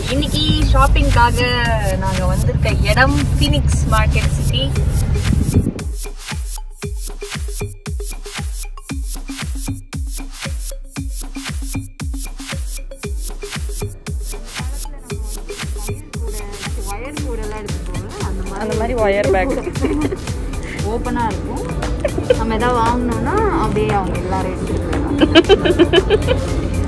இன்னைக்கு ஷாப்பிங்காக நாங்க வந்திருக்க இடம் ஃபீனிக்ஸ் மார்க்கெட் சிட்டி அந்த மாதிரி ஒயர் பேக் ஓப்பனா இருக்கும் நம்ம எதாவது வாங்கினோம்னா அப்படியே அவங்க எல்லாரும் எடுத்துட்டு போயிடலாம்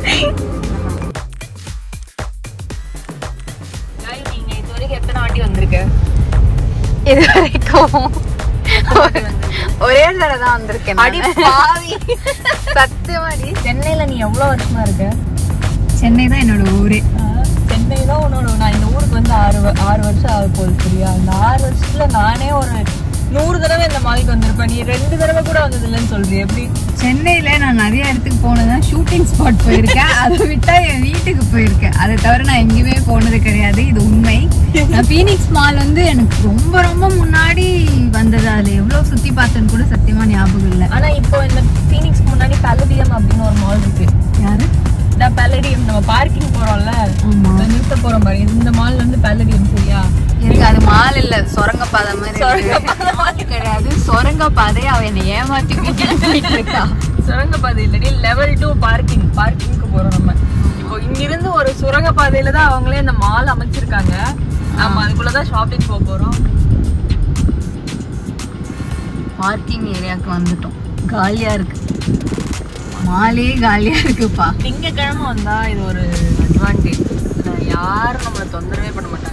நீங்க இது வரைக்கும் எத்தனை வாட்டி வந்திருக்க இது வரைக்கும் ஒரே தடவை தான் வந்திருக்கேன் அடி நானு. பாவி சத்தியமாடி சென்னையில நீ எவ்வளவு வருஷமா இருக்க சென்னை தான் என்னோட ஊரே சென்னை தான் உன்னோட நான் இந்த ஊருக்கு வந்து ஆறு வ- ஆறு வருஷம் ஆக போகுது சரியா அந்த ஆறு வருஷத்துல நானே ஒரு நூறு தடவை இந்த மாலுக்கு வந்திருப்பேன் நீ ரெண்டு தடவை கூட வந்தது இல்லைன்னு சொல்றிய எப்படி சென்னையில நான் நிறைய இடத்துக்கு போனதுதான் ஷூட்டிங் ஸ்பாட் போயிருக்கேன் அதை விட்டா என் வீட்டுக்கு போயிருக்கேன் அதை தவிர நான் எங்கேயுமே போனது கிடையாது இது உண்மை நான் பீனிக்ஸ் மால் வந்து எனக்கு ரொம்ப ரொம்ப முன்னாடி வந்தது அதுல எவ்வளவு சுத்தி பார்த்தேன்னு கூட சத்தியமா ஞாபகம் இல்லை ஆனா இப்போ இந்த பீனிக்ஸ் முன்னாடி பல்லடியம் அப்படின்னு ஒரு மால் இருக்கு யாரு இந்த பல்லடியம் நம்ம பார்க்கிங் போறோம்ல ஆமா இந்த நிறுத்த போறோம் பாரு இந்த மால் வந்து பல்லடியம் சரியா எனக்கு அது மால் இல்ல சுரங்க பாதை மாதிரி இருக்கு. கிடையாது சுரங்க பாதை அவ என்னை ஏமாத்தி கூட்டிட்டு இருக்கா சுரங்கப்பாதை இல்லடி லெவல் டூ பார்க்கிங் பார்க்கிங்க்கு போறோம் நம்ம இப்போ இங்கிருந்து ஒரு சுரங்க பாதையில தான் அவங்களே இந்த மால் அமைச்சிருக்காங்க நம்ம அதுக்குள்ளதான் ஷாப்பிங் போக போறோம் பார்க்கிங் ஏரியாவுக்கு வந்துட்டோம் காலியா இருக்கு மாலே காலியா இருக்குப்பா திங்கக்கிழமை வந்தா இது ஒரு அட்வான்டேஜ் யாரும் நம்மளை தொந்தரவே பண்ண மாட்டாங்க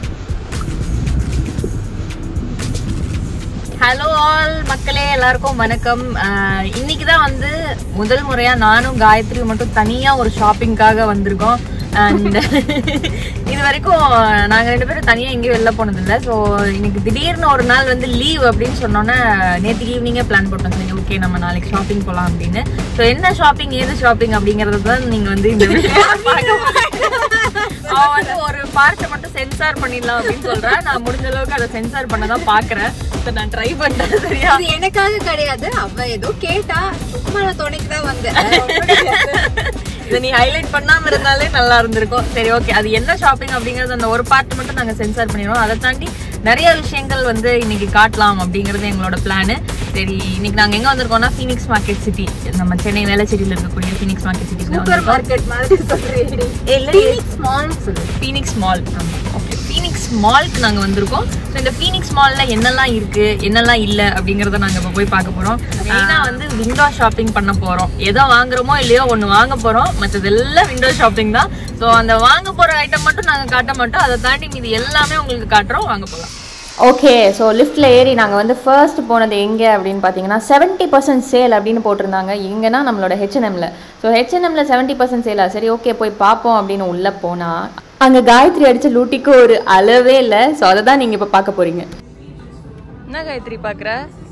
ஹலோ ஆல் மக்களே எல்லாருக்கும் வணக்கம் அஹ் இன்னைக்கு தான் வந்து முதல் முறையா நானும் காயத்ரியும் மட்டும் தனியா ஒரு ஷாப்பிங்காக வந்திருக்கோம் அண்ட் இது வரைக்கும் நாங்க ரெண்டு பேரும் தனியா எங்கேயும் வெளில போனதில்லை ஸோ இன்னைக்கு திடீர்னு ஒரு நாள் வந்து லீவ் அப்படின்னு சொன்னோன்னே நேற்றுக்கு ஈவினிங்கே பிளான் போட்டோம் சரி ஓகே நம்ம நாளைக்கு ஷாப்பிங் போகலாம் அப்படின்னு ஸோ என்ன ஷாப்பிங் ஏது ஷாப்பிங் அப்படிங்கறது தான் நீங்க வந்து இந்த video ல பார்க்க போறீங்க. அவன் வந்து ஒரு பார்ட்டை மட்டும் சென்சார் பண்ணிடலாம் அப்படின்னு சொல்றா நான் முடிஞ்ச அளவுக்கு அதை சென்சார் பண்ண தான் பாக்குறேன் So, நான் ட்ரை பண்றேன் சரியா இது எனக்காக கிடையாது அவ ஏதோ கேட்டா சும்மா நான் துணைக்கு தான் வந்தேன் இதை நீ ஹைலைட் பண்ணாம இருந்தாலே நல்லா இருந்திருக்கும் சரி ஓகே அது என்ன ஷாப்பிங் அப்படிங்கறது அந்த ஒரு பார்ட் மட்டும் நாங்க சென்சார் பண்ணிடுவோம் அதை தாண்டி நிறைய விஷயங்கள் வந்து இன்னைக்கு காட்டலாம் அப்படிங்கறது எங்களோட பிளான் சரி இன்னைக்கு நாங்க எங்க வந்திருக்கோம்னா ஃபீனிக்ஸ் மார்க்கெட் சிட்டி நம்ம சென்னை வேளச்சேரியில இருக்கக்கூடிய Phoenix market city supermarket மாதிரி சொல்றீங்க இல்ல ஸ்மால் சொல்லு ஃபீனிக்ஸ் மால் ஓகே ஃபீனிக்ஸ் மால்க்கு நாங்க வந்திருக்கோம் ஸோ இந்த ஃபீனிக்ஸ் மால்ல என்னெல்லாம் இருக்கு என்னெல்லாம் இல்ல அப்படிங்கறத நாங்க இப்போ போய் பார்க்க போறோம் மெயினா வந்து விண்டோ ஷாப்பிங் பண்ண போறோம் எதோ வாங்குறோமோ இல்லையோ ஒண்ணு வாங்க போறோம் மற்றதெல்லாம் விண்டோ ஷாப்பிங் தான் ஸோ அந்த வாங்க போற ஐட்டம் மட்டும் நாங்க காட்ட மாட்டோம் அதை தாண்டி மீதி எல்லாமே உங்களுக்கு காட்டுறோம் வாங்க போகலாம் ஓகே ஸோ லிஃப்ட்டில் ஏறி நாங்கள் வந்து ஃபர்ஸ்ட் போனது எங்கே அப்படின்னு பார்த்தீங்கன்னா செவன்ட்டி பர்சன்ட் சேல் அப்படின்னு போட்டிருந்தாங்க எங்கன்னா நம்மளோட ஹெச்என்எம்ல ஸோ ஹெச்என்எம்ல செவன்ட்டி பர்சன்ட் சேலா சரி ஓகே போய் பார்ப்போம் அப்படின்னு உள்ளே போனால் அங்கே காயத்ரி அடித்த லூட்டிக்கு ஒரு அளவே இல்லை ஸோ அதை தான் நீங்கள் இப்போ பார்க்க போகிறீங்க என்ன காயத்ரி பாக்குற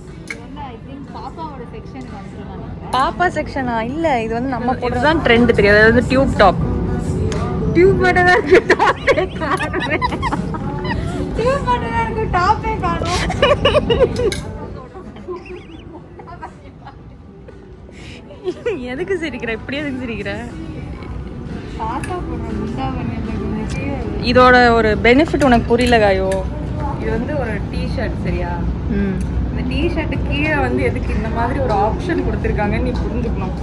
பாப்பா செக்ஷனா இல்ல இது வந்து நம்ம போடுறதுதான் ட்ரெண்ட் தெரியாது அதாவது டியூப் டாப் டியூப் மட்டும் தான் இருக்கு டாப்பே டியூப் மட்டும் தான் இருக்கு டாப்பே காணும் எதுக்கு சிரிக்கிற இப்படி எதுக்கு சிரிக்கிற தாத்தா போடுற முண்டா பண்ணி இதோட ஒரு பெனிஃபிட் உனக்கு புரியல காயோ இது வந்து ஒரு டிஷர்ட் சரியா ம் இந்த டிஷர்ட் கீழே வந்து எதுக்கு இந்த மாதிரி ஒரு ஆப்ஷன் கொடுத்துருக்காங்கன்னு நீ புரிஞ்சுக்கணும்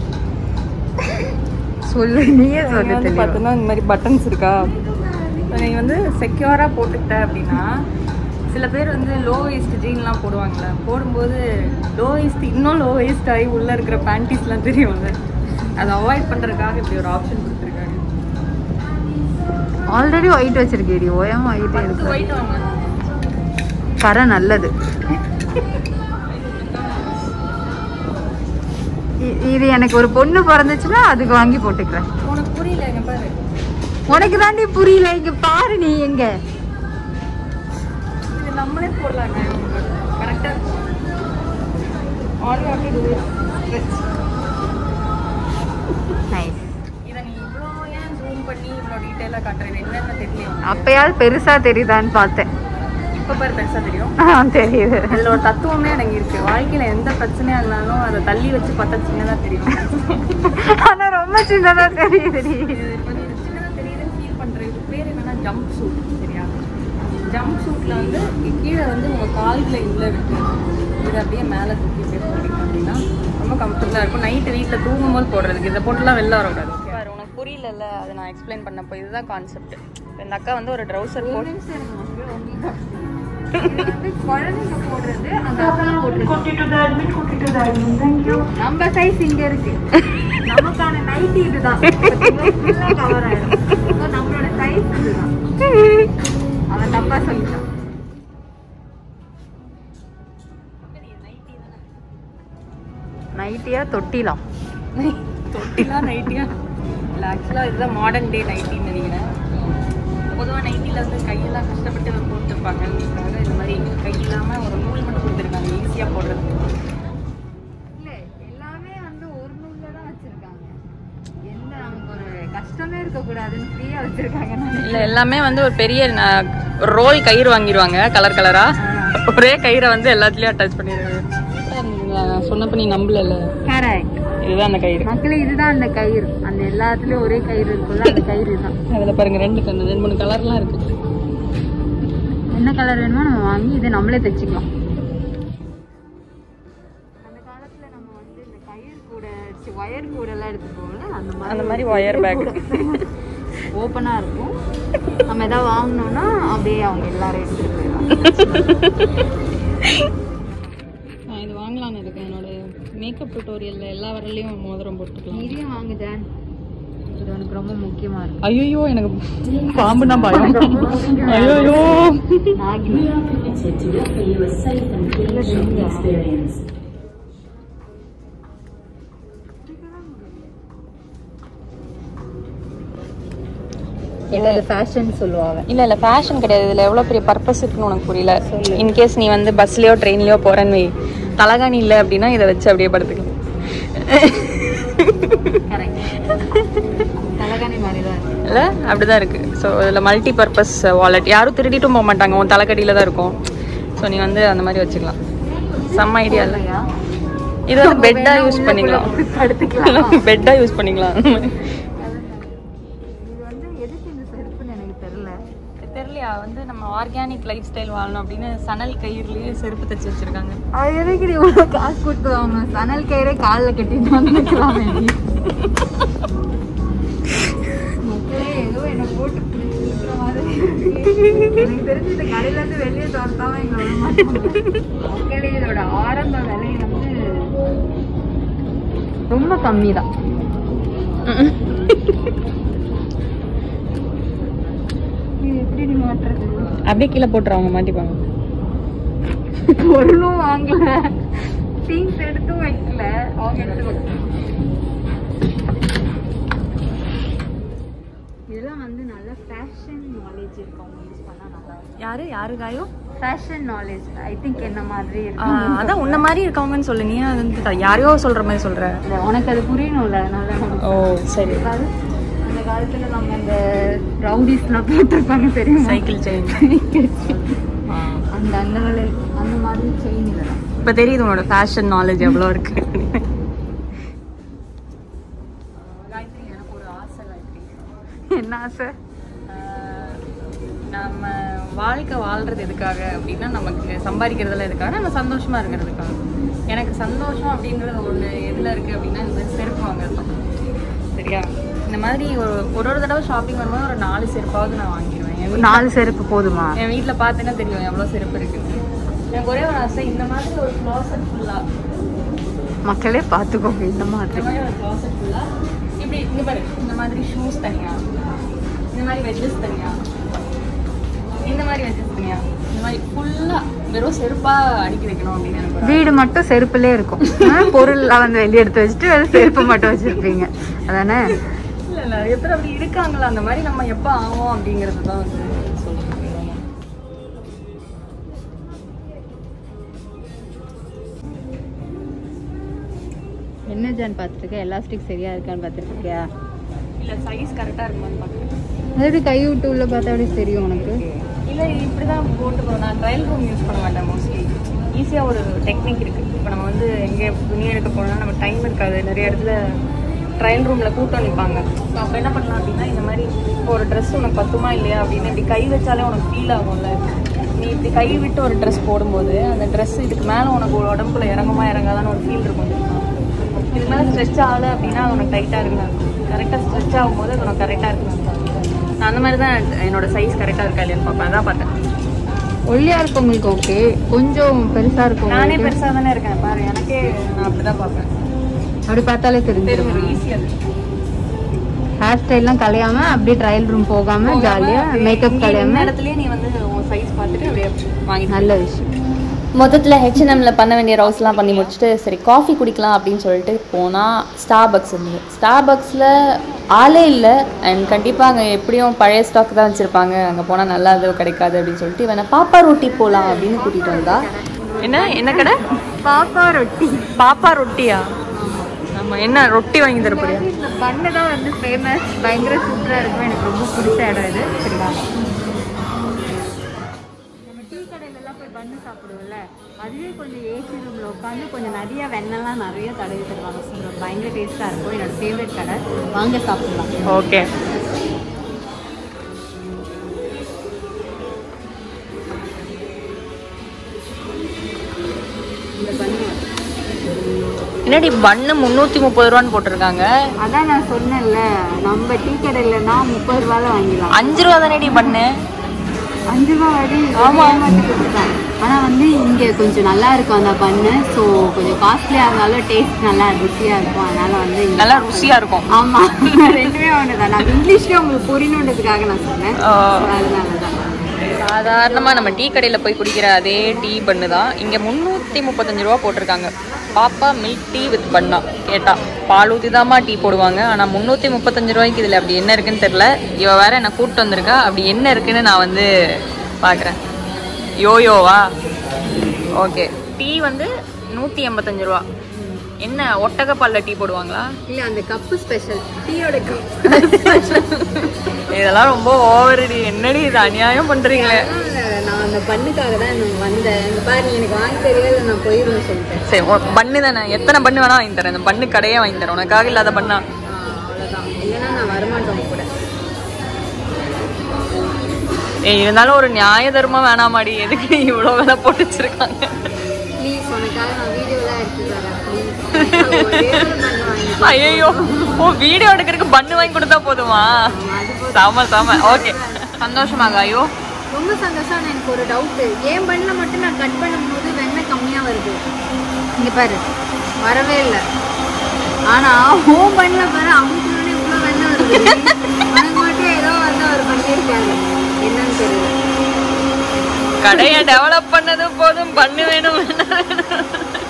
சொல்லு நீயே இங்க சொல்லு வந்து தெளிவா. பார்த்தோன்னா இந்த மாதிரி பட்டன்ஸ் இருக்கா நீ வந்து செக்யூரா போட்டுக்கிட்ட அப்படின்னா சில பேர் வந்து லோ வேஸ்ட் ஜீன்லாம் போடுவாங்கல்ல போடும்போது லோ வேஸ்ட் இன்னும் லோ வேஸ்ட் ஆகி உள்ள இருக்கிற பேண்டிஸ்லாம் தெரியும்ல அதை அவாய்ட் பண்றதுக்காக இப்படி ஒரு ஆப்ஷன் கொடுத்துருக்காங்க ஆல்ரெடி ஒயிட் வச்சிருக்கேடி ஓயம் ஒயிட் பத்து இருக்கு ஒயிட் வாங்க தரம் நல்லது இ- இது எனக்கு ஒரு பொண்ணு பிறந்துச்சுன்னா அதுக்கு வாங்கி போட்டுக்கிறேன் உனக்கு புரியல எங்க பாரு உனக்கு தாண்டி புரியல இங்க பாரு நீ எங்க இது நம்மளே போடலாங்க கரெக்டாக இருக்கும் all you to too stretch nice இதை நீ இவ்வளோ ஏன் ஜூம் பண்ணி இவ்வளோ டீட்டெயிலாக காட்டுறது என்னென்ன தெரியல அப்பயாவது பெருசா தெரியுதான்னு பார்த்தேன் இப்போ பாரு பெருசாக தெரியும் ஆ, தெரியுது அதில் ஒரு தத்துவமே எனக்கு இருக்கு வாழ்க்கையில எந்த பிரச்சனையா இருந்தாலும் அதை தள்ளி வச்சு பார்த்தா சின்னதா தெரியும் ஆனா ரொம்ப சின்னதா தெரியுது இது கொஞ்சம் சின்னதா தெரியுதுன்னு ஃபீல் பண்றேன் இது பேர் என்னன்னா ஜம்ப் சூட் சரியா ஜம்ப் சூட்டில் வந்து கீழே வந்து உங்கள் கால்களை உள்ளே விட்டு இது அப்படியே மேலே தூக்கி போய் போடுறீங்க அப்படின்னா ரொம்ப கம்ஃபர்டபுளாக இருக்கும் நைட்டு வீட்டில் தூங்கும்போது போடுறதுக்கு இதை போட்டுலாம் வெளில வரக்கூடாது ஓகே உனக்கு புரியலல்ல அதை நான் எக்ஸ்பிளைன் பண்ணப்போ இதுதான் கான்செப்ட் இந்த அக்கா வந்து ஒரு ட்ரௌசர் போட்டு குழந்தைங்க போடுறது அந்த அக்கா போட்டுருக்கு நம்ம சைஸ் இங்க இருக்கு நமக்கான நைட்டி இதுதான் கவர் ஆயிடும் So, நம்மளோட சைஸ் இதுதான் அவன் தப்பா சொல்லிட்டான் நைட்டியா தொட்டிலாம் தொட்டிலாம் நைட்டியா இல்லை ஆக்சுவலாக இதுதான் மாடர்ன் டே நைட்டின்னு நினைக்கிறேன் பொதுவாக நைட்டியில் வந்து கையெல்லாம் கஷ்டப்பட்டு போட்டுருப்பாங்க அதுக்காக இந்த மாதிரி கை இல்லாமல் ஒரு நூல் மட்டும் கொடுத்துருக்காங்க ஈஸியாக போடுறதுக்கு இல்ல எல்லாமே வந்து ஒரு நூல்ல தான் வச்சிருக்காங்க எந்த நமக்கு ஒரு கஷ்டமே இருக்க கூடாதுன்னு ஃப்ரீயா வச்சிருக்காங்க இல்லை எல்லாமே வந்து ஒரு பெரிய ரோல் கயிறு வாங்கிடுவாங்க கலர் கலரா ஒரே கயிறை வந்து எல்லாத்துலேயும் அட்டாச் பண்ணிடுவாங்க சொன்னப்ப நீ நம்பல கரெக்ட் இதுதான் அந்த கயிறு மக்களே இதுதான் அந்த கயிறு அந்த எல்லாத்துலயும் ஒரே கயிறு இருக்குல்ல அந்த கயிறு தான் அதில் பாருங்க ரெண்டு கண்ணு ரெண்டு மூணு கலர்லாம் இருக்கு என்ன கலர் வேணுமோ நம்ம வாங்கி இதை நம்மளே தைச்சிக்கலாம் அந்த காலத்துல நம்ம வந்து இந்த கயிறு கூட ஒயர் கூட எல்லாம் எடுத்து போகல அந்த மாதிரி அந்த மாதிரி ஒயர் பேக் ஓப்பனா இருக்கும் நம்ம எதாவது வாங்கினோம்னா அப்படியே அவங்க எல்லாரும் எடுத்துட்டு போயிடலாம் நான் இது வாங்கலாம்னு இருக்கேன் என்னோட மேக்கப் டுட்டோரியல்ல எல்லா வரலையும் மோதிரம் போட்டுக்கலாம் இதையும் வாங்க ஜான் இது உனக்கு ரொம்ப முக்கியமா இருக்கு ஐயோ எனக்கு பாம்புனா பயம் ஐயோ நாகி இது ஃபேஷன் சொல்லுவாங்க இல்ல இல்ல ஃபேஷன் கிடையாது இதுல எவ்வளவு பெரிய பர்பஸ் இருக்குன்னு உனக்கு புரியல இன்கேஸ் நீ வந்து பஸ்லயோ ட்ரெயின்லயோ போறேன்னு வை தலகாணி இல்ல அப்படின்னா இதை வச்சு அப்படியே படுத்துக்கலாம் கரெக்ட் தலகாணி மாதிரி தான் இருக்கு இல்ல அப்படிதான் இருக்கு ஸோ இதுல மல்டி பர்பஸ் வாலெட் யாரும் திருடிட்டும் போக மாட்டாங்க உன் தலைக்கடியில தான் இருக்கும் ஸோ நீ வந்து அந்த மாதிரி வச்சுக்கலாம் செம்ம ஐடியா இல்லை இல்லையா இது வந்து பெட்டா யூஸ் பண்ணிக்கலாம் படுத்துக்கலாம் பெட்டா யூஸ் பண்ணிக்கலாம் இது வந்து எதுக்கு இந்த செருப்புன்னு எனக்கு தெரியல தெரியலையா வந்து நம்ம ஆர்கானிக் லைஃப் ஸ்டைல் வாழணும் அப்படின்னு சணல் கயிறுலயே செருப்பு தச்சு வச்சிருக்காங்க அது எதுக்கு நீ இவ்வளோ காசு கொடுத்து வாங்கணும் சணல் கயிறே காலில் கட்டிட்டு வந்துக்கலாம் மக்களே ஏதோ என்னை போட்டு பிடிச்சிருக்கிற மாதிரி இருக்கு. எனக்கு தெரிஞ்சு இந்த கடையில இருந்து வெளியே தோர்த்தாம எங்களை விட மாட்டாங்க மக்களே இதோட ஆரம்ப விலை வந்து ரொம்ப கம்மி தான் இது எப்படி நீ மாட்டுறது அப்படியே கீழே போட்டுருவாங்க மாட்டிப்பாங்க பொருளும் வாங்கல திங்ஸ் எடுத்தும் வைக்கல அவங்க எடுத்து வைக்கல. இதெல்லாம் வந்து நல்ல ஃபேஷன் நாலேஜ் இருக்கவங்க யூஸ் பண்ணா நல்லா இருக்கும் யாரு யாரு காயோ ஃபேஷன் நாலேஜ் ஐ திங்க் என்ன மாதிரி ஆ, இருக்கும் அதான் உன்ன மாதிரி இருக்கவங்கன்னு சொல்லு நீ அது வந்து த- யாரையோ சொல்ற மாதிரி சொல்ற இல்ல, உனக்கு அது புரியணும்ல அதனால ஓ சரி அதாவது அந்த காலத்துல நம்ம இந்த ரவுடிஸ்லாம் போட்டிருப்பாங்க தெரியுமா சைக்கிள் செயின் அந்த அந்த வேலை அந்த மாதிரி செயின் இதெல்லாம் இப்ப தெரியுது உன்னோட ஃபேஷன் நாலேஜ் எவ்வளோ இருக்கு என்ன ஆசை நம்ம வாழ்க்கை வாழ்றது எதுக்காக அப்படின்னா நமக்கு சம்பாதிக்கிறதுல எதுக்காக நம்ம சந்தோஷமா இருக்கிறதுக்காக எனக்கு சந்தோஷம் அப்படின்றது ஒன்று எதில் இருக்குது அப்படின்னா இந்த மாதிரி செருப்பு வாங்குறது தான் சரியா இந்த மாதிரி ஒரு ஒரு ஒரு தடவை ஷாப்பிங் வரும்போது ஒரு நாலு செருப்பாவது நான் வாங்கிடுவேன் என் வீட்ல- நாலு செருப்பு போதுமா என் வீட்டில் பார்த்தேன்னா தெரியும் எவ்வளோ செருப்பு இருக்குன்னு எனக்கு ஒரே ஒரு ஆசை இந்த மாதிரி ஒரு க்ளாசட் ஃபுல்லாக மக்களே பார்த்துக்கோங்க இந்த இந்த மாதிரி மாதிரி ஒரு க்ளாசட் ஃபுல்லாக இப்படி இங்கே பாரு இந்த மாதிரி ஷூஸ் தனியா இந்த மாதிரி வெஜஸ் தனியா இந்த மாதிரி வெஜஸ் தனியா இந்த மாதிரி ஃபுல்லாக வெறும் செருப்பா அடுக்கி வைக்கணும் அப்படின்னு எனக்கு ஒரு வீடு மட்டும் செருப்புலே இருக்கும் ஆ, பொருள்லாம் வந்து வெளியே எடுத்து வச்சுட்டு வெறும் செருப்பு மட்டும் வச்சிருப்பீங்க அதானே இல்லை நிறைய பேர் அப்படி இருக்காங்களா அந்த மாதிரி நம்ம எப்போ ஆகும் அப்படிங்கிறது தான் வந்து சொல்லுங்க என்ன ஜான் பார்த்துருக்க எலாஸ்டிக் சரியா இருக்கான்னு பார்த்துருக்கியா இல்லை சைஸ் கரெக்டாக இருக்குமான்னு பார்க்குறேன் அது எப்படி கை விட்டு உள்ள பார்த்தா எப்படி தெரியும் உனக்கு இல்லை இப்படி தான் போட்டு போகிறோம் நான் ட்ரையல் ரூம் யூஸ் பண்ண மாட்டேன் மோஸ்ட்லி ஈஸியாக ஒரு டெக்னிக் இருக்குது இப்போ நம்ம வந்து எங்கே துணி எடுக்க போனோம்னா நம்ம டைம் இருக்காது நிறைய இடத்துல ட்ரையல் ரூமில் கூட்டம் நிற்பாங்க ஸோ அப்போ என்ன பண்ணலாம் அப்படின்னா இந்த மாதிரி இப்போ ஒரு ட்ரெஸ் உனக்கு பத்துமா இல்லையா அப்படின்னு இப்படி கை வச்சாலே உனக்கு ஃபீல் ஆகும்ல நீ இப்படி கை விட்டு ஒரு ட்ரெஸ் போடும்போது அந்த ட்ரெஸ் இதுக்கு மேலே உனக்கு ஒரு உடம்புல இறங்குமா இறங்காதான்னு ஒரு ஃபீல் இருக்கும் தெரியுமா? இது மேலே ஸ்ட்ரெச் ஆகலை அப்படின்னா அது உனக்கு டைட்டாக இருக்குன்னு கரெக்டாக ஸ்ட்ரெச் ஆகும்போது அது உனக்கு கரெக்டாக இருக்குன்னு நான் அந்த மாதிரி தான் என்னோட சைஸ் கரெக்டாக இருக்கா இல்லையான்னு பார்ப்பேன் அதான் பார்த்தேன் ஒல்லியா இருக்கவங்களுக்கு ஓகே கொஞ்சம் பெருசா இருக்கும் நானே பெருசாக தானே இருக்கேன் பாரு எனக்கே நான் அப்படி தான் பார்ப்பேன் அப்படி பார்த்தாலே தெரிஞ்சிடும் தெரியும் ஈஸியாக ஹேர் ஸ்டைல்லாம் கலையாம அப்படியே ட்ரையல் ரூம் போகாம ஜாலியா மேக்கப் கலையாம இடத்துலயே நீ வந்து உன் சைஸ் பார்த்துட்டு அப்படியே வாங்கி நல்ல விஷயம் மொத்தத்தில் ஹெச்என்எம்ல பண்ண வேண்டிய ரவுஸ்லாம் பண்ணி முடிச்சுட்டு சரி காஃபி குடிக்கலாம் அப்படின்னு சொல்லிட்டு போனால் ஸ்டார்பக்ஸ் இருந்தது ஸ்டார்பக்ஸில் ஆளே இல்லை அண்ட் கண்டிப்பாக அங்கே எப்படியும் பழைய ஸ்டாக் தான் வச்சுருப்பாங்க அங்கே போனால் நல்லா இது கிடைக்காது அப்படின்னு சொல்லிட்டு இவனை பாப்பா ரொட்டி போகலாம் அப்படின்னு கூட்டிகிட்டு வந்தா என்ன என்ன கடை பாப்பா ரொட்டி பாப்பா ரொட்டியா நம்ம என்ன ரொட்டி வாங்கி தர போறியா பண்ணு தான் வந்து ஃபேமஸ் பயங்கர சூப்பரா இருக்கும் எனக்கு ரொம்ப பிடிச்ச இடம் இது சரிங்களா நம்ம டீ கடையில எல்லாம் போய் பண்ணு சாப்பிடுவோம்ல அதுவே கொஞ்சம் ஏசி ரூம்ல உட்காந்து கொஞ்சம் நிறைய வெண்ணெல்லாம் நிறைய தடவி தருவாங்க சூப்பர் பயங்கர டேஸ்டா இருக்கும் என்னோட ஃபேவரட் கடை வாங்க சாப்பிடலாம் ஓகே இந்த பண்ணு என்னடி பண்ணு முந்நூற்றி முப்பது ரூபான்னு போட்டிருக்காங்க அதான் நான் சொன்னேன்ல நம்ம டீ கடையிலனா முப்பது ரூபால வாங்கிடலாம் அஞ்சு ரூபா தானேடி பண்ணு அஞ்சு ரூபா வரி ஆமா. கொடுத்துருக்காங்க ஆனா வந்து இங்க கொஞ்சம் நல்லா இருக்கும் அந்த பண்ணு ஸோ கொஞ்சம் காஸ்ட்லியா இருந்தாலும் டேஸ்ட் நல்லா ருசியா இருக்கும் அதனால வந்து இங்க நல்லா ருசியாக இருக்கும் ஆமா ரெண்டுமே ஒண்ணுதான் நான் இங்கிலீஷ்லயே உங்களுக்கு புரியணுன்றதுக்காக நான் சொன்னேன் ஆ. So, அதனாலதான் சாதாரணமாக நம்ம டீ கடையில் போய் குடிக்கிற அதே டீ பண்ணு தான் இங்கே முந்நூற்றி முப்பத்தஞ்சு ரூபா போட்டிருக்காங்க பாப்பா மில்க் டீ வித் பண்ணா கேட்டா பால் ஊற்றி தாம்மா டீ போடுவாங்க ஆனால் முந்நூற்றி முப்பத்தஞ்சு ரூபாய்க்கு இதில் அப்படி என்ன இருக்குன்னு தெரில இவ வேற என்னை கூப்பிட்டு வந்திருக்கா அப்படி என்ன இருக்குன்னு நான் வந்து பார்க்குறேன் யோயோவா ஓகே டீ வந்து நூற்றி எண்பத்தஞ்சு ரூபா என்ன ஒட்டக பால்ல டீ போடுவாங்களா இல்ல அந்த கப்பு ஸ்பெஷல் டீயோட கப் இதெல்லாம் ரொம்ப ஓவரடி என்னடி இது அநியாயம் பண்ணுறீங்களே நான் அந்த பண்ணுக்காக தான் நான் வந்தேன் இந்த பாரு நீ எனக்கு வாங்கி தெரியாது நான் போயிருவேன் சொல்லிட்டேன் சரி உன் பண்ணு தானே எத்தனை பண்ணு வேணா வாங்கி தரேன் இந்த பண்ணு கடையே வாங்கி தரேன் உனக்காக இல்லாத பண்ணா ஆ, அவ்வளவுதான் இல்லைன்னா நான் வரமாட்டேன் உங்க கூட ஏய் இருந்தாலும் ஒரு நியாய தர்மம் வேணாமாடி எதுக்கு நீ இவ்வளோ விலை போட்டு வச்சிருக்காங்க ப்ளீஸ் உனக்காக நான் வீடியோலாம் எடுத்து தரேன் ப்ளீஸ் ஒரே ஒரு பண்ணு வாங்கி ஐயோ ஓ வீடியோ எடுக்கிறதுக்கு பண்ணு வாங்கி கொடுத்தா போதுமா அது போதும். சாம சாம ஓகே சந்தோஷமாக ஐயோ ரொம்ப சந்தோஷம் ஆனா எனக்கு ஒரு டவுட்டு ஏன் பண்ணல மட்டும் நான் கட் பண்ணும்போது வெண்ணெய் கம்மியா வருது இங்க பாரு வரவே இல்லை ஆனா ஹோம் பண்ணல பாரு அவங்களுக்கு இவ்வளோ வெண்ணெய் வருது உனக்கு மட்டும் ஏதோ வந்து அவர் பண்ணியிருக்காரு என்னன்னு தெரியல கடையை டெவலப் பண்ணது போதும் பண்ணு வேணும் வேணாம் வேணும்.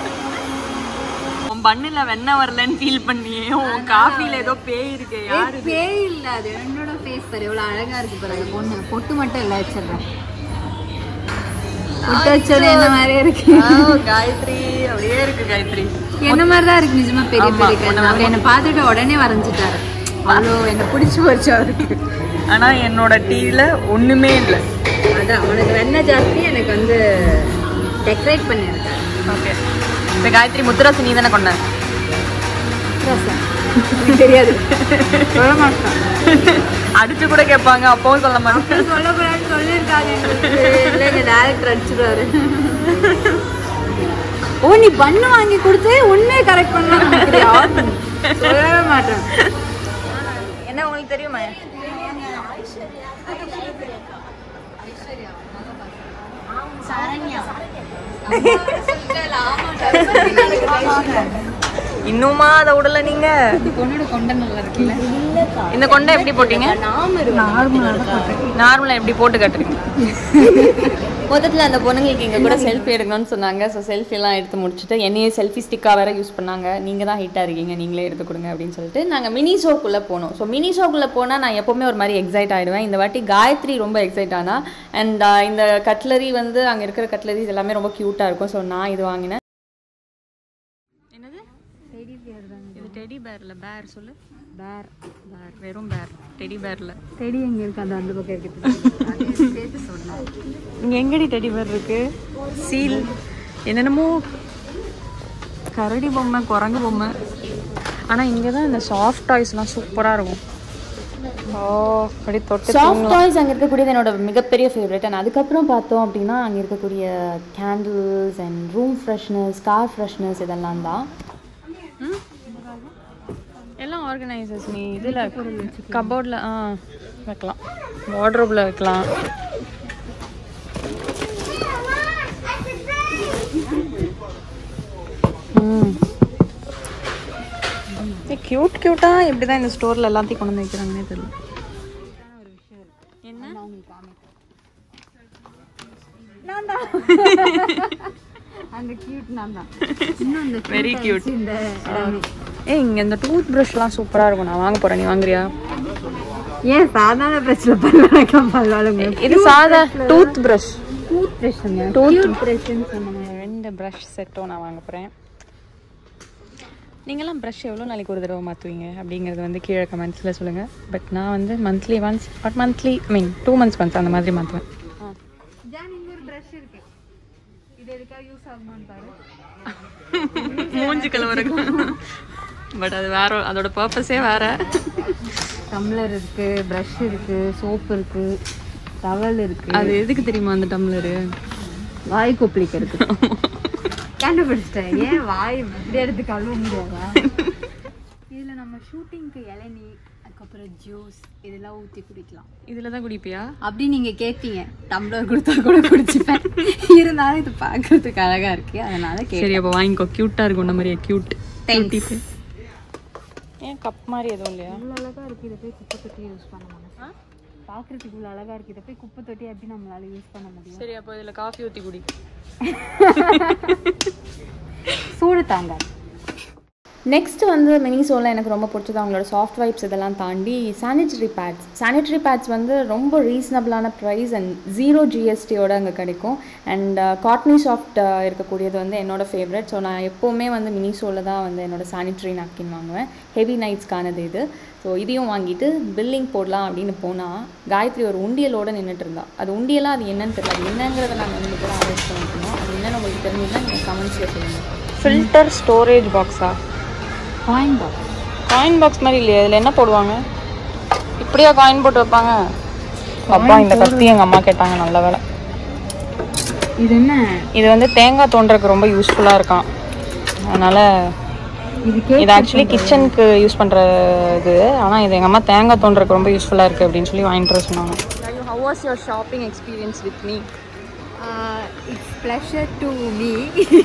உன் பண்ணுல வெண்ணெய் வரலன்னு ஃபீல் பண்ணியே உன் காஃபில ஏதோ பேய் இருக்கு யாரு ஏய், பேய் இல்ல அது என்னோட ஃபேஸ் பாரு எவ்வளவு அழகா இருக்கு பாரு அந்த பொண்ணு பொட்டு மட்டும் இல்ல வச்சிடுறேன் பொட்டு வச்சது என்ன மாதிரியே இருக்கு ஆ, காயத்ரி அப்படியே இருக்கு காயத்ரி என்ன மாதிரி தான் இருக்கு நிஜமா பெரிய ஆமா, பெரிய கண்ணு அவர் என்னை பார்த்துட்டு உடனே வரைஞ்சிட்டாரு அவ்வளோ என்னை பிடிச்சி போச்சு அவருக்கு ஆனா என்னோட டீல ஒண்ணுமே இல்லை அதான் உனக்கு வெண்ணெய் ஜாஸ்தி எனக்கு வந்து டெக்கரேட் பண்ணியிருக்காரு ஓகே இந்த காயத்ரி முத்துராசி நீ தானே கொண்ட எனக்கு தெரியாது சொல்ல மாட்டேன் அடிச்சு கூட கேட்பாங்க அப்பவும் சொல்ல மாட்டேன் சொல்லக்கூடாதுன்னு சொல்லியிருக்காங்க எங்களுக்கு இல்லை எங்கள் டேரக்டர் அடிச்சிருவாரு ஓ நீ பண்ணு வாங்கி கொடுத்து உண்மையை கரெக்ட் பண்ணலாம் நினைக்கிறியா சொல்லவே மாட்டேன் என்ன உங்களுக்கு தெரியுமா இன்னுமா அதை விடல நீங்க பொண்ணோட கொண்ட நல்லா இருக்குல்ல இந்த கொண்டை எப்படி போட்டீங்க நார்மலா எப்படி போட்டு காட்டுறீங்க மொத்தத்தில் அந்த பொண்ணுங்களுக்கு இங்கே கூட செல்ஃபி எடுக்கணும்னு சொன்னாங்க ஸோ செல்ஃபிலாம் எடுத்து முடிச்சுட்டு என்னையே செல்ஃபி ஸ்டிக்காக வேற யூஸ் பண்ணாங்க நீங்கள் தான் ஹிட்டாக இருக்கீங்க நீங்களே எடுத்து கொடுங்க அப்படின்னு சொல்லிட்டு நாங்கள் மினி ஷோக்குள்ளே போனோம் ஸோ மினி ஷோக்குள்ளே போனால் நான் எப்போவுமே ஒரு மாதிரி எக்ஸைட் ஆகிடுவேன் இந்த வாட்டி காயத்ரி ரொம்ப எக்ஸைட் ஆனா அண்ட் இந்த கட்லரி வந்து அங்கே இருக்கிற கட்லரிஸ் எல்லாமே ரொம்ப க்யூட்டாக இருக்கும் ஸோ நான் இது வாங்கினேன் என்னது இது டெடி பேர்ல பேர் சொல்லு பேர் பேர் வெறும் பேர் டெடி பேர்ல செடி எங்க இருக்கு அந்த அந்த பக்கம் இருக்குது சேர்த்து சொன்னேன் இங்க எங்கடி டெடி பேர் இருக்கு சீல் என்னென்னமோ கரடி பொம்மை குரங்கு பொம்மை ஆனால் இங்கே தான் இந்த சாஃப்ட் டாய்ஸ்லாம் சூப்பராக இருக்கும் ஓ அப்படி தொட்டு சாஃப்ட் டாய்ஸ் அங்கே இருக்கக்கூடியது என்னோட மிகப்பெரிய ஃபேவரட் அண்ட் அதுக்கப்புறம் பார்த்தோம் அப்படின்னா அங்கே இருக்கக்கூடிய candles and room freshness car freshness இதெல்லாம் தான் எல்லாம் ஆர்கனைசர்ஸ் நீ இதில் கபோர்டில் ஆ வைக்கலாம் வார்ட்ரோப்பில் வைக்கலாம் ம் க்யூட் க்யூட்டாக எப்படி தான் இந்த ஸ்டோரில் எல்லாத்தையும் கொண்டு வந்து வைக்கிறாங்கன்னே தெரியல என்ன அந்த கியூட் நான் தான் இன்னும் இந்த வெரி க்யூட் இந்த ஏய் இங்கே இந்த டூத் ப்ரஷ்லாம் சூப்பராக இருக்கும் நான் வாங்க போகிறேன் நீ வாங்குறியா ஏன் சாதாரண பிரச்சனை பல்வழக்கம் பல்வழங்க இது சாதா டூத் ப்ரஷ் டூத் பிரச்சனை Tooth- டூத் பிரச்சனை சொன்னாங்க ரெண்டு ப்ரஷ் செட்டும் நான் வாங்க போகிறேன் நீங்களாம் ப்ரஷ் எவ்வளோ நாளைக்கு ஒரு தடவை மாற்றுவீங்க அப்படிங்கிறது வந்து கீழே கமெண்ட்ஸில் சொல்லுங்கள் பட் நான் வந்து monthly once but monthly I mean two months once அந்த மாதிரி மாற்றுவேன் ஜான் இங்க ஒரு ப்ரஷ் இருக்கு இது எதுக்காக யூஸ் ஆகுமான்னு பாரு மூஞ்சி கலவரம் பட் அது வேற அதோட பர்பஸே வேற டம்ளர் இருக்கு ப்ரஷ் இருக்கு சோப் இருக்கு டவல் இருக்கு அது எதுக்கு தெரியுமா அந்த டம்ளரு வாய் கொப்பளிக்க இருக்கு கண்டுபிடிச்சிட்டேன் ஏன் வாய் இப்படி எடுத்து கழுவ முடியாதா இதுல நம்ம ஷூட்டிங்க்கு இளநீ அதுக்கப்புறம் ஜூஸ் இதெல்லாம் ஊத்தி குடிக்கலாம் இதில் தான் குடிப்பியா அப்படி நீங்க கேட்பீங்க டம்ளர் கொடுத்தா கூட குடிச்சுப்பேன் இருந்தாலும் இது பார்க்கறதுக்கு அழகா இருக்கு அதனால கே சரி அப்போ வாங்கிக்கோ க்யூட்டாக இருக்கும் இந்த மாதிரியே க்யூட் தேங்க்ஸ் ஏன் கப் மாதிரி எதுவும் இல்லையா இவ்வளோ அழகா இருக்கு இதை போய் குப்பை தொட்டி யூஸ் பண்ண முடியும் பார்க்கறதுக்கு இவ்வளோ அழகா இருக்கு இதை போய் குப்பை தொட்டி எப்படி நம்மளால யூஸ் பண்ண முடியும் சரி அப்போ இதில் காஃபி ஊற்றி குடி சூடு தாங்காது நெக்ஸ்ட் வந்து மினிசோவில் எனக்கு ரொம்ப பிடிச்சது அவங்களோட சாஃப்ட் வைப்ஸ் இதெல்லாம் தாண்டி சானிட்டரி பேட்ஸ் சானிட்டரி பேட்ஸ் வந்து ரொம்ப ரீசனபிளான ப்ரைஸ் அண்ட் ஜீரோ ஜிஎஸ்டியோட அங்கே கிடைக்கும் அண்ட் காட்னி சாஃப்ட் இருக்கக்கூடியது வந்து என்னோட ஃபேவரட் ஸோ நான் எப்போவுமே வந்து மினிசோவில் தான் வந்து என்னோட சானிட்டரி நாப்கின் வாங்குவேன் ஹெவி நைட்ஸ்க்கானது இது ஸோ இதையும் வாங்கிட்டு பில்லிங் போடலாம் அப்படின்னு போனால் காயத்ரி ஒரு உண்டியலோடு நின்றுட்டு இருந்தா அது உண்டியலாக அது என்னன்னு தெரியல அது என்னங்கிறத நாங்கள் வந்து கூட ஆலோசி பண்ணிக்கணும் அது என்னன்னு உங்களுக்கு தெரிஞ்சுன்னா நீங்கள் கமெண்ட்ஸில் சொல்லுங்கள் ஃபில்டர் ஸ்டோரேஜ் பாக்ஸா காயின் பாக்ஸ் காயின் பாக்ஸ் மாதிரி இல்லையா இதில் என்ன போடுவாங்க இப்படியா காயின் போட்டு வைப்பாங்க அப்பா இந்த கத்தி எங்கள் அம்மா கேட்டாங்க நல்ல வேலை இது என்ன இது வந்து தேங்காய் தோன்றதுக்கு ரொம்ப யூஸ்ஃபுல்லாக இருக்கான் அதனால் இது கே இது ஆக்சுவலி கிச்சனுக்கு யூஸ் பண்ணுற இது ஆனால் இது எங்கள் அம்மா தேங்காய் தோன்றதுக்கு ரொம்ப யூஸ்ஃபுல்லாக இருக்குது அப்படின்னு சொல்லி வாங்கிட்டு வர சொன்னாங்க how was your shopping experience with me it's pleasure to me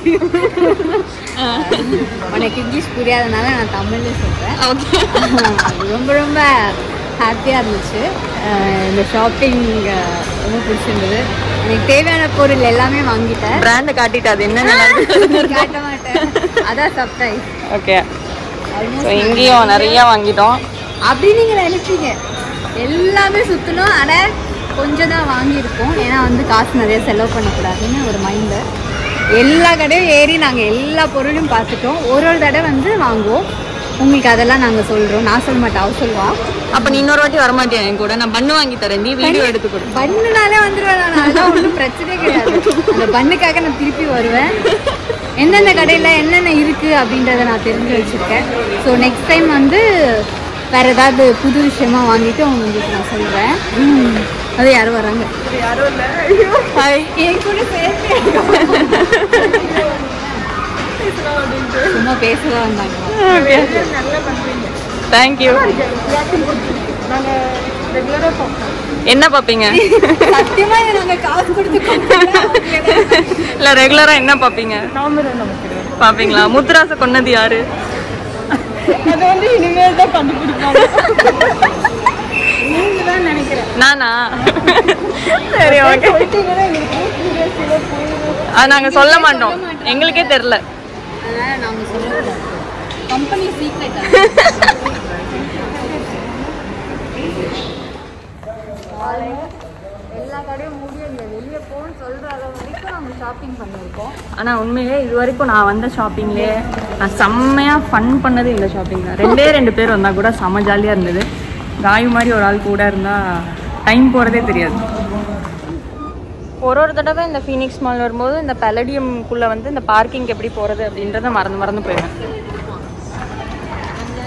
உனக்கு இங்கிலீஷ் புரியாதனால நான் தமிழ்ல சொல்கிறேன் ரொம்ப ரொம்ப ஹாப்பியாக இருந்துச்சு அஹ் இந்த ஷாப்பிங் ரொம்ப பிடிச்சிருந்தது எனக்கு தேவையான பொருள் எல்லாமே வாங்கிட்டேன் பிராண்டை காட்டிட்டு அது என்ன காட்ட மாட்டேன் அதான் சர்ப்ரைஸ் ஓகே ஸோ இங்கேயும் நிறைய வாங்கிட்டோம் அப்படி நீங்கள் நினைச்சீங்க எல்லாமே சுற்றணும் ஆனால் கொஞ்சம் தான் வாங்கியிருக்கோம் ஏன்னா வந்து காசு நிறைய செலவு பண்ணக்கூடாதுன்னு ஒரு மைண்டு எல்லா கடையும் ஏறி நாங்கள் எல்லா பொருளையும் பார்த்துட்டோம் ஒரு ஒரு தடவை வந்து வாங்குவோம் உங்களுக்கு அதெல்லாம் நாங்கள் சொல்கிறோம் நான் சொல்ல மாட்டேன் அவ சொல்லுவா அப்போ நீ இன்னொரு வாட்டி வரமாட்டியா என் கூட நான் பண்ணு வாங்கி தரேன் நீ வீடியோ எடுத்து கொடு பண்ணுனாலே வந்துடுவேன் நான் அதெல்லாம் ஒன்றும் பிரச்சனையே கிடையாது அந்த பண்ணுக்காக நான் திருப்பி வருவேன் எந்தெந்த கடையில் என்னென்ன இருக்குது அப்படின்றத நான் தெரிஞ்சு வச்சுருக்கேன் ஸோ நெக்ஸ்ட் டைம் வந்து வேற ஏதாவது புது விஷயமா வாங்கிட்டு உங்களுக்கு நான் சொல்கிறேன் அது யாரும் வராங்க ஹாய் என் கூட சேர்த்து சும்மா பேசலாம் வந்தாங்க தேங்க்யூ என்ன பார்ப்பீங்க சத்தியமா இதை நாங்க காசு கொடுத்து இல்லை ரெகுலராக என்ன பார்ப்பீங்க பார்ப்பீங்களா முத்துராசை கொன்னது யாரு அது வந்து இனிமேல் தான் கண்டுபிடிப்பாங்க நீங்க தான் நினைக்கிறேன் நானா சரி ஓகே அது நாங்கள் சொல்ல மாட்டோம் எங்களுக்கே தெரில அதனால நாங்க சொல்லக்கூடாது கம்பெனி சீக்ரெட் எல்லா கடையும் முடியல வெளியே போன்னு சொல்ற அளவு வரைக்கும் நம்ம ஷாப்பிங் பண்ணியிருக்கோம் ஆனால் உண்மையிலே இது வரைக்கும் நான் வந்த ஷாப்பிங்லேயே நான் செம்மையாக ஃபன் பண்ணது இந்த ஷாப்பிங் தான் ரெண்டே ரெண்டு பேர் வந்தால் கூட செம்ம ஜாலியாக இருந்தது காயு மாதிரி ஒரு ஆள் கூட இருந்தால் டைம் போகிறதே தெரியாது ஒரு ஒரு தடவை இந்த ஃபீனிக்ஸ் மால் வரும்போது இந்த பலடியம்குள்ளே வந்து இந்த பார்க்கிங் எப்படி போகிறது அப்படின்றத மறந்து மறந்து போயிடுவேன்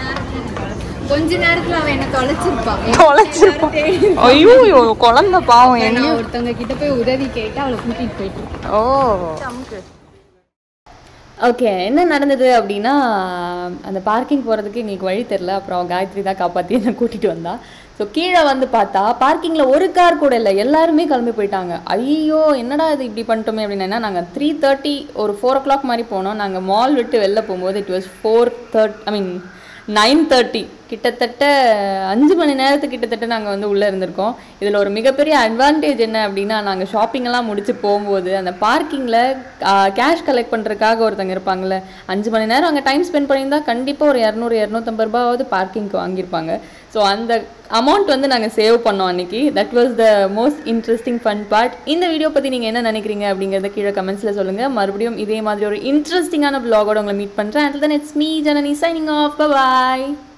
கொஞ்ச நேரத்துல அவ என்ன தொலைச்சிருப்பா தொலைச்சிருப்பா. ஐயோ குழந்தை பாவம் நான் ஒருத்தவங்க கிட்ட போய் உதவி கேட்டு அவளை கூட்டிட்டு போயிட்டு இருக்கேன். ஓ ஓகே என்ன நடந்தது அப்படின்னா அந்த பார்க்கிங் போகிறதுக்கு எங்களுக்கு வழி தெரில அப்புறம் காயத்ரி தான் காப்பாற்றி என்னை கூட்டிகிட்டு வந்தா ஸோ கீழே வந்து பார்த்தா பார்க்கிங்கில் ஒரு கார் கூட இல்லை எல்லாருமே கிளம்பி போயிட்டாங்க ஐயோ என்னடா இது இப்படி பண்ணிட்டோமே அப்படின்னா நாங்கள் த்ரீ தேர்ட்டி ஒரு ஃபோர் ஓ கிளாக் மாதிரி போனோம் நாங்கள் மால் விட்டு வெளில போகும்போது it was four third I mean nine thirty கிட்டத்தட்ட அஞ்சு மணி நேரத்துக்கு கிட்டத்தட்ட நாங்கள் வந்து உள்ளே இருந்திருக்கோம் இதில் ஒரு மிகப்பெரிய அட்வான்டேஜ் என்ன அப்படின்னா நாங்கள் ஷாப்பிங்கெல்லாம் முடிச்சு போகும்போது அந்த பார்க்கிங்கில் கேஷ் கலெக்ட் பண்ணுறதுக்காக ஒருத்தங்க இருப்பாங்கல்ல அஞ்சு மணி நேரம் அங்கே டைம் ஸ்பெண்ட் பண்ணியிருந்தா கண்டிப்பாக ஒரு இரநூறு இரநூத்தம்பது ரூபாவது பார்க்கிங்க்கு வாங்கியிருப்பாங்க ஸோ அந்த அமௌண்ட் வந்து நாங்கள் சேவ் பண்ணோம் அன்னைக்கு that was the most interesting fun part இந்த வீடியோ பற்றி நீங்கள் என்ன நினைக்கிறீங்க அப்படிங்கிறத கீழே கமெண்ட்ஸில் சொல்லுங்கள் மறுபடியும் இதே மாதிரி ஒரு இன்ட்ரெஸ்டிங்கான vlog-ஓட உங்களை மீட் பண்ணுறேன் and then it's me Janani signing off bye